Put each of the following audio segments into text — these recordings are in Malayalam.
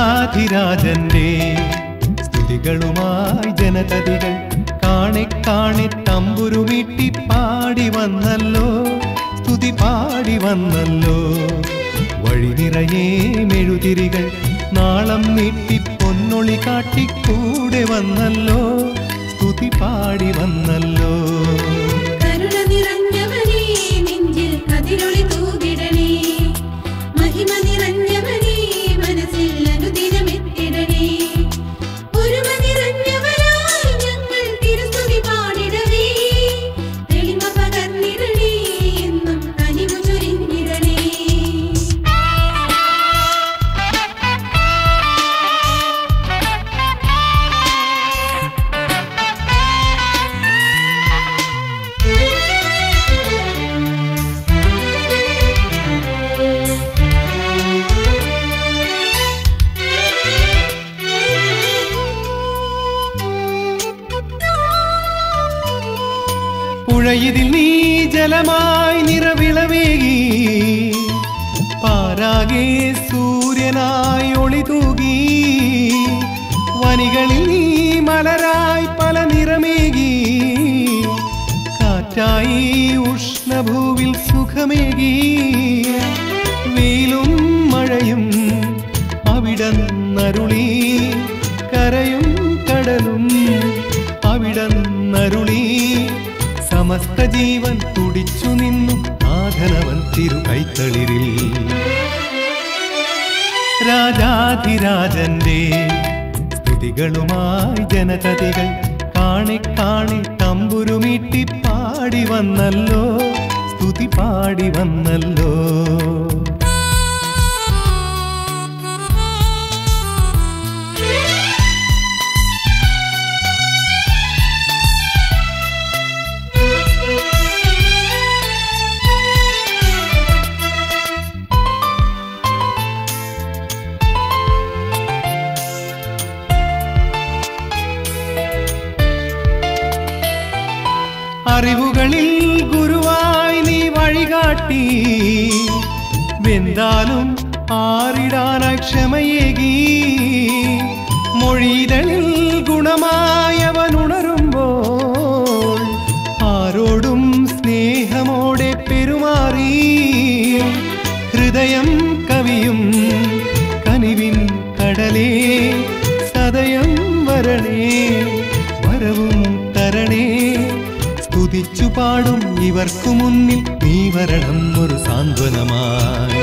രാജാധിരാജന്റെ സ്തുതികളുമായി ജനതതികൾ കാണെ കാണെ തമ്പുരുമീട്ടി പാടി വന്നല്ലോ സ്തുതി പാടി വന്നല്ലോ വഴി നിറയെ മെഴുതിരികൾ നാളം നീട്ടി പൊന്നൊളി കാട്ടി കൂടെ വന്നല്ലോ സ്തുതി പാടി വന്നല്ലോ കരുണ നിറഞ്ഞവനേ നെഞ്ചിൽ കതിരൊളി തൂകിടണേ മഹിമ നിറഞ്ഞവനേ മനസ്സിൽ അനുദിനമെത്തിടണേ ഒരുമ നിറഞ്ഞവനായി ഞങ്ങൾ തിരുസ്തുതി പാടിടണേ തെളിമ പകർന്നിടണേ എന്നും കനിവു ചൊരിഞ്ഞിടണേ പുഴയിതിൽ നീ ജലമായി നിറവിളവേകി പാരാകെ സൂര്യനായി ഒളി തൂകി വനികളിൽ നീ മലരായി പല നിറമേകി കാറ്റായി ഉഷ്ണഭൂവിൽ സുഖമേകി വെയിലും മഴയും അവിടന്നരുളി കരയും കടലും അവിടന്നരുളി സമസ്ത ജീവൻ തുടിച്ചു നിന്നു നാഥനവൻ തിരു കൈത്തളിരിൽ രാജാധിരാജന്റെ സ്തുതികളുമായി ജനതതികൾ കാണെ കാണെ തമ്പുരുമീട്ടി പാടി വന്നല്ലോ സ്തുതി പാടി വന്നല്ലോ അറിവുകളിൽ ഗുരുവായി നീ വഴികാട്ടി വെന്താലും ആറിടാനായി ക്ഷമയേകി മൊഴിതളിൽ ഗുണമായവൻ ഉണരുമ്പോൾ ആരോടും സ്നേഹമോടെ പെരുമാറി ഹൃദയം കവിയും കനിവിൻ കടലേ സദയം വരണേ വരവും തരണേ സ്തുതിച്ചു പാടും ഇവർക്കു മുന്നിൽ നീ വരണം ഒരു സാന്ത്വനമായി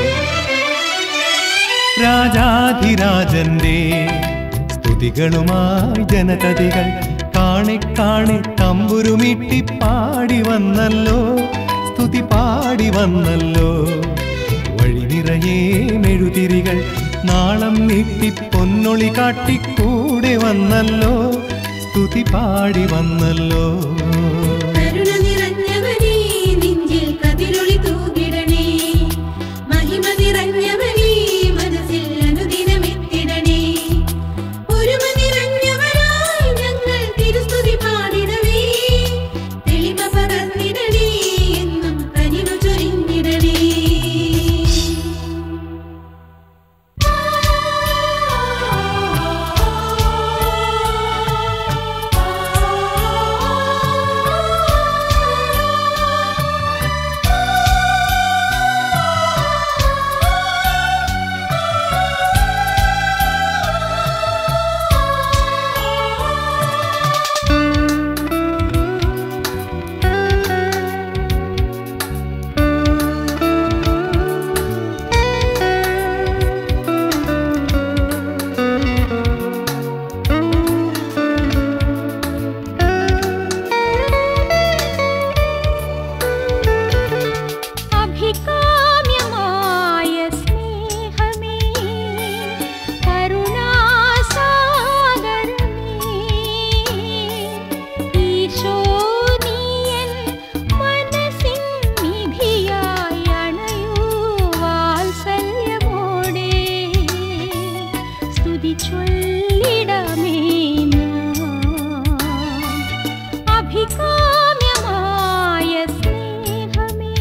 രാജാധിരാജന്റെ സ്തുതികളുമായി ജനതതികൾ കാണെ കാണെ തമ്പുരുമിട്ടി പാടി വന്നല്ലോ സ്തുതി പാടി വന്നല്ലോ വഴി നിറയെ മെഴുതിരികൾ നാളം നീട്ടി പൊന്നൊളി കാട്ടി കൂടെ വന്നല്ലോ സ്തുതി പാടി വന്നല്ലോ കരുണ നിറഞ്ഞവനേ നെഞ്ചിൽ കതിരൊളി തൂകിടണേ മഹിമ നിറഞ്ഞവനേ മനസ്സിൽ അനുദിനമെത്തിടണേ ഒരുമ നിറഞ്ഞവനായി ഞങ്ങൾ തിരുസ്തുതി പാടിടവേ തെളിമ പകർന്നിടണേ എന്നും കനിവു ചൊരിഞ്ഞിടണേ അഭികാമ്യമായ സ്നേഹമേ കരുണാസാഗരമേ ഈശോ നീയൻ മനസ്സിൻ നിധിയായി അണയൂ വാത്സല്യമോടെ സ്തുതി ചൊല്ലിടമേ ഞാൻ അഭികാമ്യമായ സ്നേഹമേ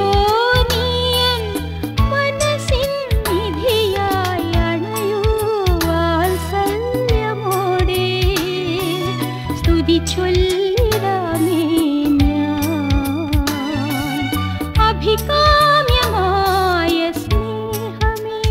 ഈശോ നീയൻ മനസ്സിൻ നിധിയായി അണയൂ വാത്സല്യമോടെ സ്തുതി ചൊല്ലിടാമേ ഞാൻ അഭികാമ്യമായ സ്നേഹമേ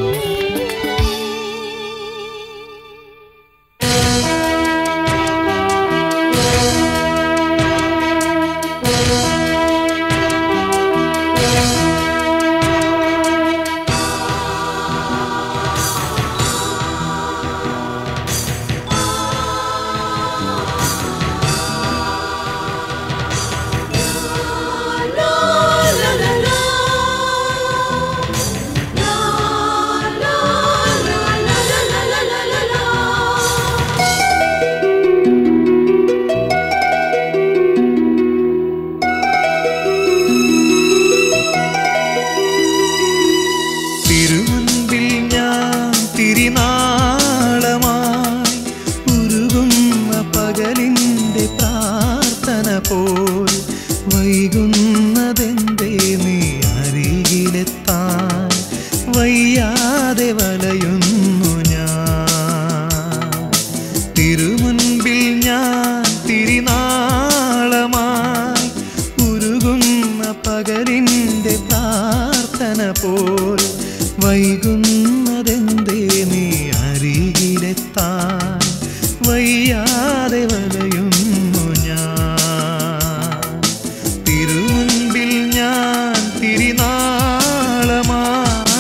തിരുമുൻപിൽ ഞാൻ തിരിനാളമായി ഉരുകുന്ന പകലിൻ്റെ പ്രാർത്ഥന പോൽ വൈകുന്നതെന്തേ നീ അരികിലെത്താൻ വയ്യാതെ വലയുന്നു ഞാൻ തിരുമുൻപിൽ ഞാൻ തിരിനാളമായി ഉരുകുന്ന പകലിൻ്റെ പ്രാർത്ഥന പോൽ വൈകുന്നതെന്തേ നീ അരികിലെത്താൻ വയ്യാതെ വലയുന്നു ഞാൻ തിരുമുൻപിൽ ഞാൻ തിരിനാളമായി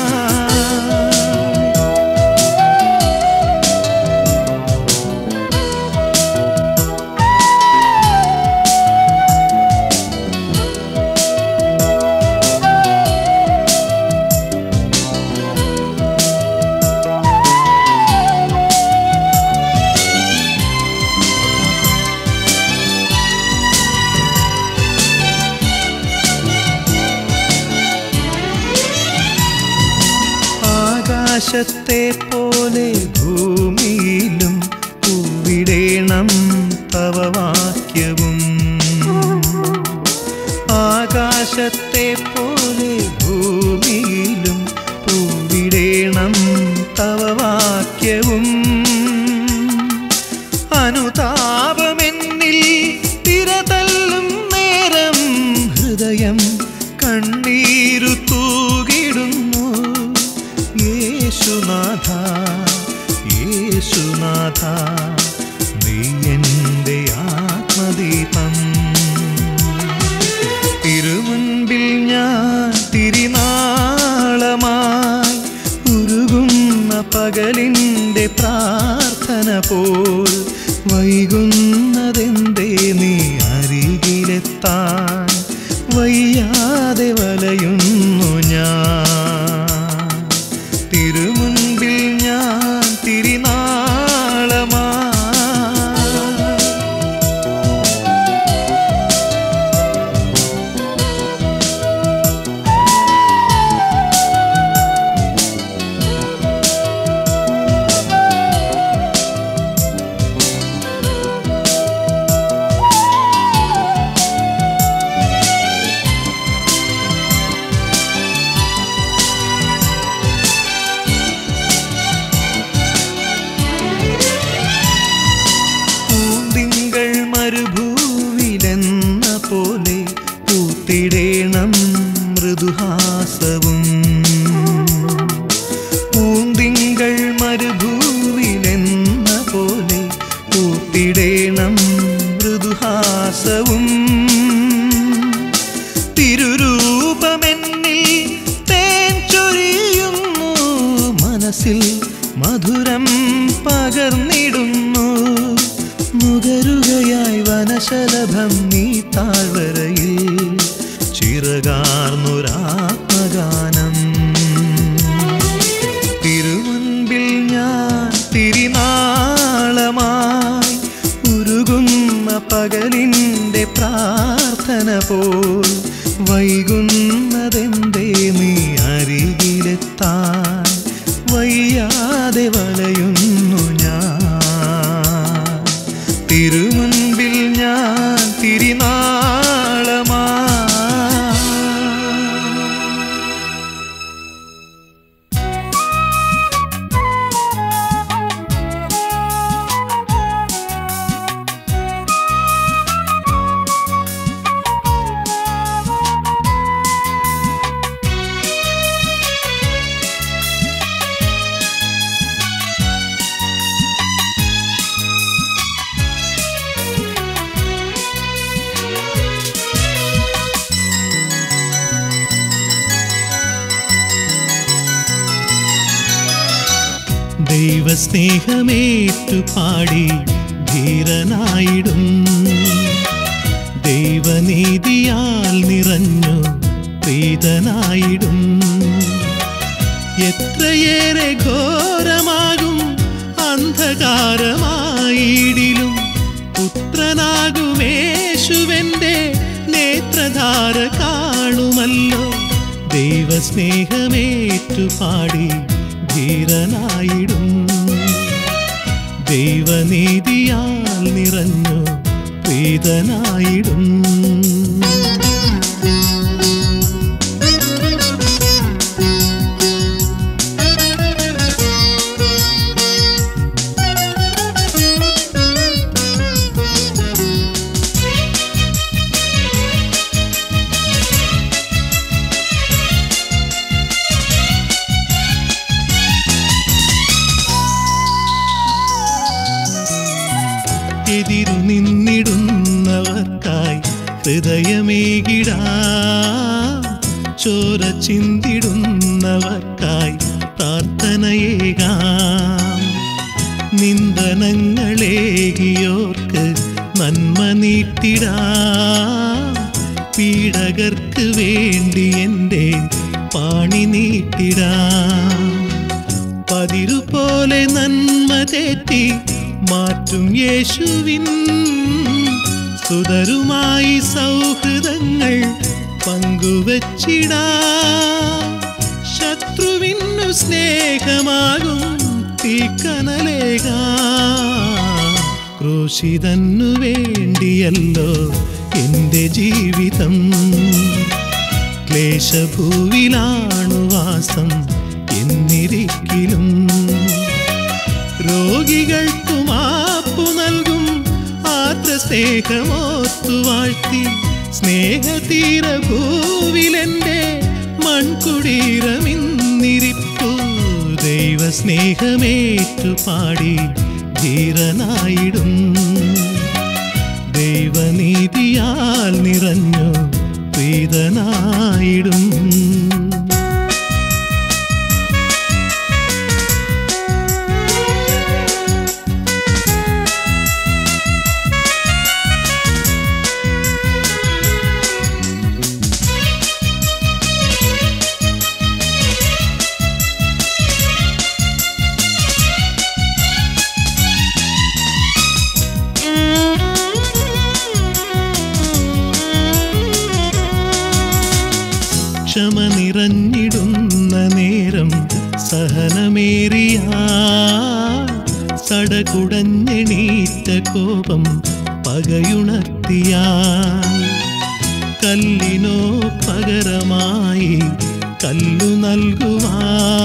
ആകാശത്തെ പോലെ ഭൂമിയിലും പൂവിടേണം തവ വാക്യവും ആകാശത്തെ പോലെ ഭൂമിയിലും പൂവിടേണം തവ വാക്യവും അനുതാപമെന്നിൽ തിരതല്ലും നേരം ഹൃദയം കണ്ണീരു തൂകിടുന്നു യേശുനാഥ യേശുനാഥ നീ എൻ്റെ ആത്മദീപം തിരുമുൻപിൽ ഞാൻ തിരിനാളമായി ഉരുകുന്ന പകലിൻ്റെ പ്രാർത്ഥന പോൽ വൈകുന്നതെന്തേ നീ അരികിലെത്താൻ വയ്യാതെ വലയുന്നു ഞാൻ തിരുമുൻപിൽ ഞാൻ തിരിനാളമായി പൂന്തിങ്കൾ മരുഭൂവിലെന്ന പോലെ പൂത്തിടേണം മൃദുഹാസവും പൂന്തിങ്കൾ മരുഭൂവിലെന്ന പോലെ പൂത്തിടേണം മൃദുഹാസവും തിരുരൂപമെന്നിൽ തേൻ ചൊരിയുന്നു മനസ്സിൽ മധുരം പകർന്നിടുന്നു നുകരുകയായി വനശലഭം നീ താഴ്വരയിൽ ചിറകാർന്നൊരാത്മഗാനം തിരുമുൻപിൽ ഞാൻ തിരിനാളമായി ഉരുകുന്ന പകലിൻ്റെ പ്രാർത്ഥന പോൽ വൈകുന്നതെന്തേ നീ അരികിലെത്താൻ വയ്യാതെ വലയുന്നു ഞാൻ തിരുമുൻപിൽ ഞാൻ തിരിനാളമായി ദൈവസ്നേഹമേറ്റു പാടി ധീരനായിടും ദൈവനീതിയാൽ നിറഞ്ഞു പ്രീതനായിടും എത്രയേറെ ഘോരമാകും അന്ധകാരമായിടിലും പുത്രനാകുമേശുവന്റെ നേത്രധാര കാണുമല്ലോ ദൈവസ്നേഹമേറ്റു പാടി ധീരനായിടും ദൈവനീതിയാൽ നിറഞ്ഞു പ്രീതനായിടും എതിരു നിന്നിടുന്നവർക്കായി ഹൃദയമേകിടാ ചോര ചിന്തിടുന്നവർക്കായി പ്രാർത്ഥനയേകാം നിന്ദനങ്ങളേകിയോർക്ക് നന്മ നീട്ടിടാ പീഡകർക്ക് വേണ്ടി എൻ്റെ പാണി നീട്ടിടാം പതിരുപോലെ നന്മ തെറ്റി മാറ്റും യേശുവിൻ സുതരുമായി സൗഹൃദങ്ങൾ പങ്കുവച്ചിടാ ശത്രുവിനു സ്നേഹമാകും തീക്കനലേക ക്രൂശിതന്നു വേണ്ടിയല്ലോ എൻ്റെ ജീവിതം ക്ലേശഭൂവിലാണു വാസം എന്നിരിക്കിലും രോഗികൾക്കു മാപ്പു നൽകും ആർദ്ര സ്നേഹമോത്തു വാഴ്ത്തി സ്നേഹതീര ഭൂവിലെന്റെ മൺകുടീരമിന്നിരിപ്പു ദൈവ സ്നേഹമേറ്റു പാടി ധീരനായിടും ദൈവനീതിയാൽ നിറഞ്ഞു പ്രീതനായിടും ക്ഷമ നിറഞ്ഞിടുന്ന നേരം സഹനമേറിയ സടകുടഞ്ഞെണീറ്റ കോപം പകയുണർത്തിയ കല്ലിനോ പകരമായി കല്ലു നൽകുവാ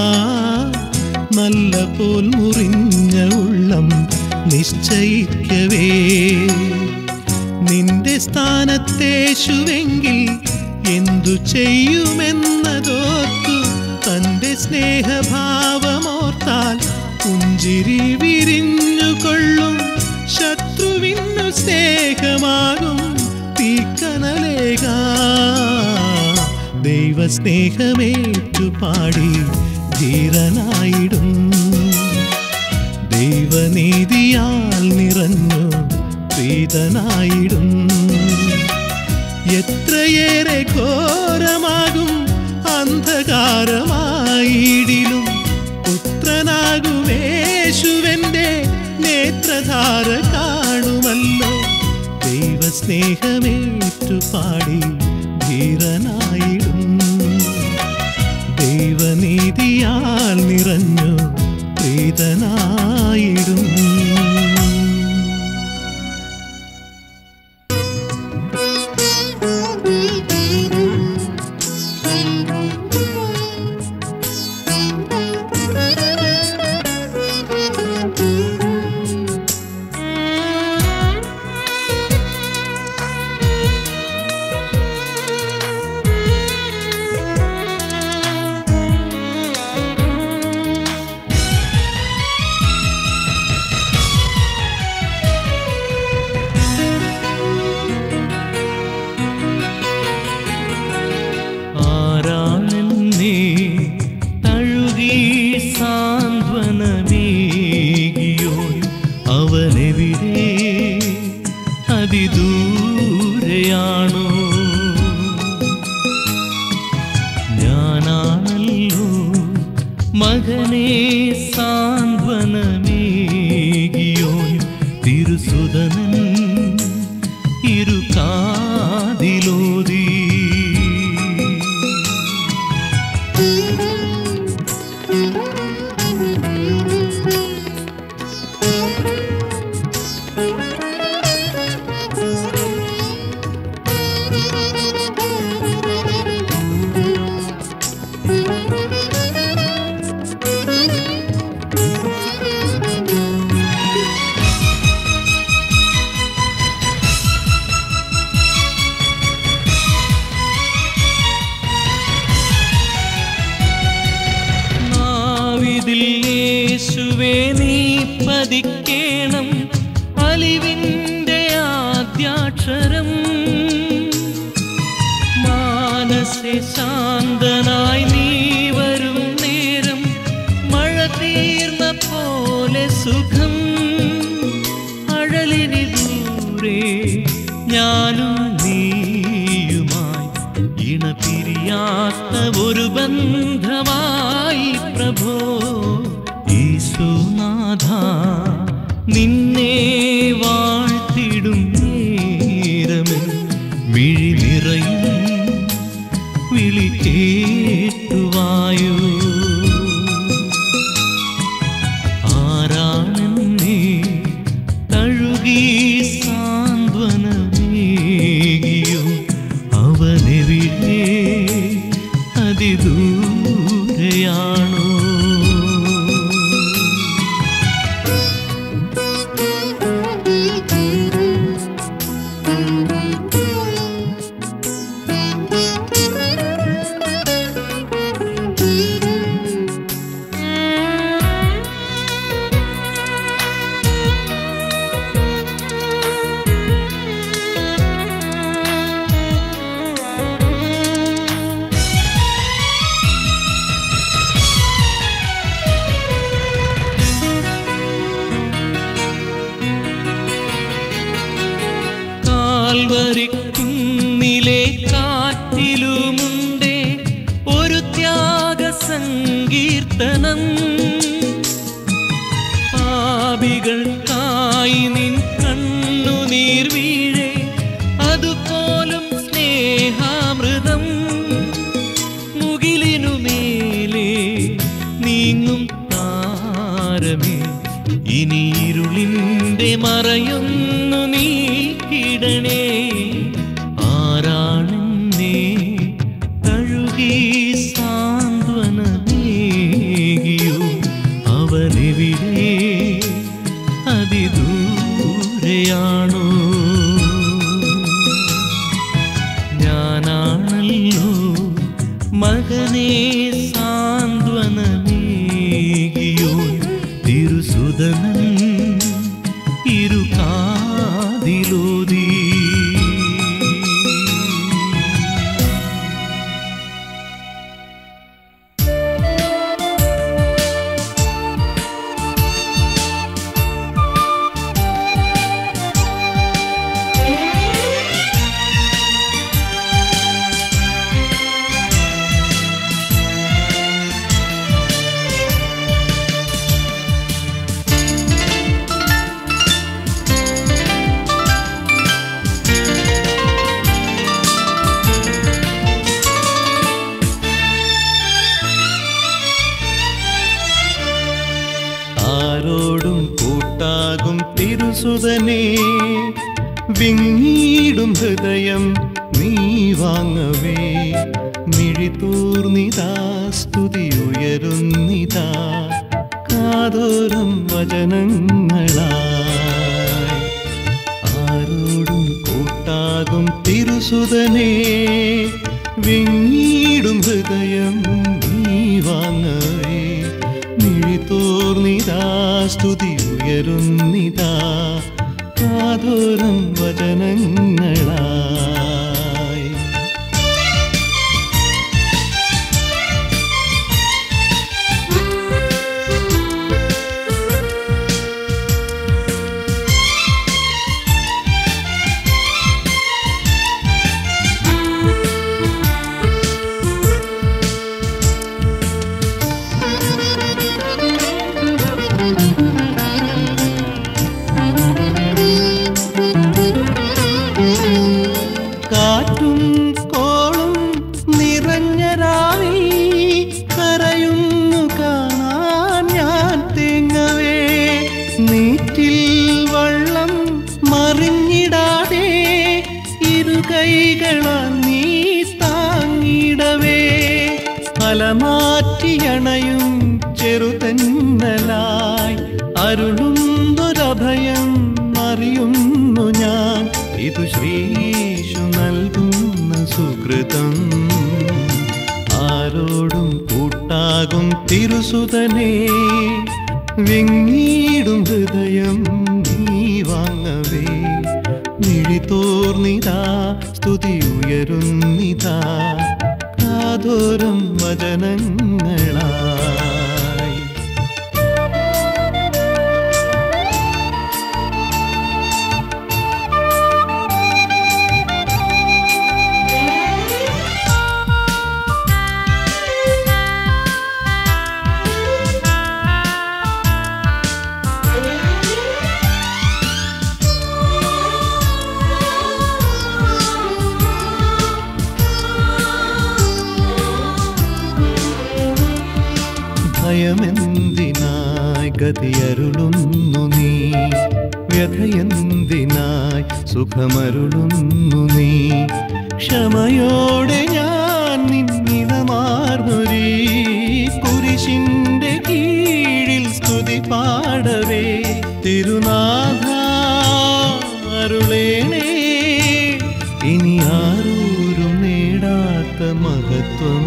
നല്ല പോൽ മുറിഞ്ഞ ഉള്ളം നിശ്ചയിക്കവേ നിന്റെ സ്ഥാനത്തേശുവെങ്കിൽ എന്തു ചെയ്യുമെന്നതോർത്തു തന്റെ സ്നേഹഭാവമോർത്താൽ പുഞ്ചിരി വിരിഞ്ഞുകൊള്ളും ശത്രുവിനു സ്നേഹമാകും തീക്കനലേക ദൈവസ്നേഹമേറ്റു പാടി ധീരനായിടും ദൈവനീതിയാൽ നിറഞ്ഞു പ്രീതനായിടും എത്രയേറെ ഘോരമാകും അന്ധകാരമായിടിലും പുത്രനാകുമേശുവന്റെ നേത്രധാര കാണുമല്ലോ ദൈവസ്നേഹമേറ്റു പാടി ധീരനായിടും ദൈവനീതിയാൽ നിറഞ്ഞു പ്രീതനായിടും ആരാണ് മകനെ സാന്ത്വനമേകിയോൻ തിരുസുതനൻ ഇരുകാതിലോതി നാവിതിൽ യേശുവേ നീ പതിക്കേണം അലിവിൻ്റെ ആദ്യാക്ഷരം മാനസെ ശാന്തനായി നീ വരും നേരം മഴ തീർന്ന പോലെ സുഖം അഴലിനി ദൂരെ ഞാനും നീയുമായി ഇണപിരിയാത്ത ഒരു ബന്ധമായി പ്രഭോ ഈശോനാഥ നിന്നെ വാഴ്ത്തിടും നേരമേ മിഴി നിറയും വിളി കേട്ടുവായോ ആരാണെന്നേ തഴുകി സാന്ത്വനമേകിയോ അവനെവിടെ അതിദൂരെയാണോ കാൽവരിക്കുന്നിലെ കാറ്റിലുമുണ്ടേ ഒരു ത്യാഗ സങ്കീർത്തനം പാപികൾക്കായി നിൻ കണ്ണുനീർ വീഴേ അതുപോലും സ്നേഹാമൃതം മുകിലിനുമേലെ നീങ്ങും താരമേ ഇനി ഇരുളിൻ്റെ മറയൊന്നു നീക്കിടണേ ആരാണെന്നേ തഴുകി സാന്ത്വനമേകിയോ അവനെവിടെ അതിദൂരെയാണോ ഞാനാണല്ലോ മകനെ സാന്ത്വനമേകിയോ തിരുസുതനൻ ഇരുകാതിലോതി ആരോടും കൂട്ടാകും തിരുസുതനെ വിങ്ങിടും ഹൃദയം നീ വാങ്ങവേ മിഴിതൂർന്നിതാ സ്തുതി ഉയരുന്നിതാ കാതോരം വചനങ്ങളായി ആരോടും കൂട്ടാകും തിരുസുതനെ വിങ്ങിടും ഹൃദയം നീ വാങ്ങവേ മിഴിതോർന്നിതാ സ്തുതി ഉയരുന്നിതാ കാതോരം വചനങ്ങളായി ആ മലമാറ്റിയണയും ചെറുതെന്നലായി അരുളുന്നൊരഭയം അറിയുന്നു ഞാൻ ഇതു ശ്രീയേശു നൽകുന്ന സുഹൃതം ആരോടും കൂട്ടാകും തിരുസുതനേ വിങ്ങീടും ഹൃദയം നീ വാങ്ങവേ മിഴിതോർന്നിതാ സ്തുതി ഉയരുന്നിതാ കാതോരം വചനങ്ങളായി ഭയമെന്തിനായി ഗതിയരുളുന്നു നീ വ്യഥയെന്തിനായി സുഖമരുളുന്നു നീ ക്ഷമയോടെ ഞാൻ നിന്നിതമാർന്നൊരീ കുരിശിന്റെ കീഴിൽ സ്തുതി പാടവേ തിരുനാഥ അരുളേണേ ഇനി ആരോരും നേടാത്ത മഹത്വം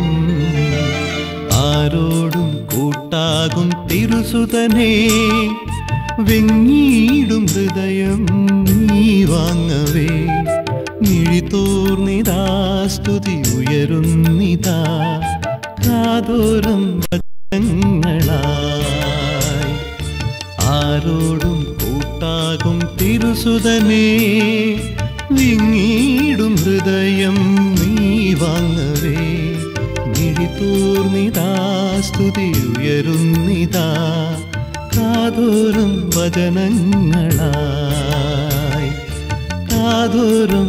ആരോടും കൂട്ടാകും തിരുസുതനേ വിങ്ങീടും ഹൃദയം നീ വാങ്ങവേ മിഴിതോർന്നിതാ സ്തുതി ഉയരുന്നിതാ കാതോരം വചനങ്ങളായി ആരോടും കൂട്ടാകും തിരുസുതനേ വിങ്ങീടും ഹൃദയം നീ വാങ്ങവേ മിഴിതൂർന്നിതാ സ്തുതി ഉയരുന്നിതാ കാതോരം വചനങ്ങളായി കാതോരം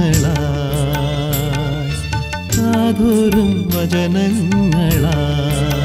വചനങ്ങളായി കാതോരം വചനങ്ങളായി